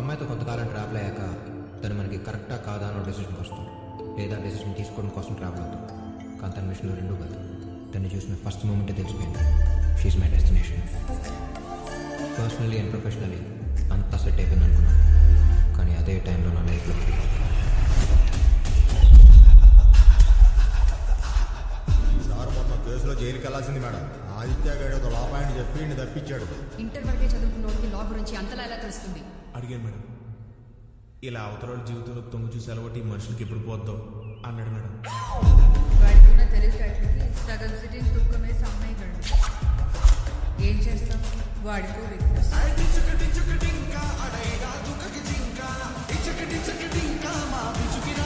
అమ్మాయితో కొంతకాలం ట్రావెల్ అయ్యాక తను మనకి కరెక్టా కాదా అన్న డెసిషన్కి వస్తాం లేదా డెసిషన్ తీసుకోవడం కోసం ట్రావెల్ అవుతాం కానీ తన విషయంలో రెండూ కాదు తను చూసిన ఫస్ట్ మూమెంటే తెలిసిపోయింది she my destination personally and professionally అంతా సెట్ అయిపోయింది అనుకున్నాను కానీ అదే టైంలో నా లైఫ్లో సార్ మొన్న కేసులో జైలుకి వెళ్ళాల్సింది మేడం ఆదిత్య గడు ఒక లా పాయింట్ చెప్పి ఈయన్ని తప్పించాడు ఇంటర్ వరకే చదువుకున్నోడికి లా గురించి అంతలా ఎలా తెలుస్తుంది అడిగాను మేడం ఇలా అవతల వాళ్ళ జీవితంలో తొంగి చూసి అలవాటు ఈ మనుషులకి ఎప్పుడు పోద్దాం అన్నాడు మేడం వాడికున్న తెలివితేటలకి సగం సిటీని తూకమే సమ్మయ్యగలడు ఏం చేస్తాం వాడికో వీక్నెస్ జింక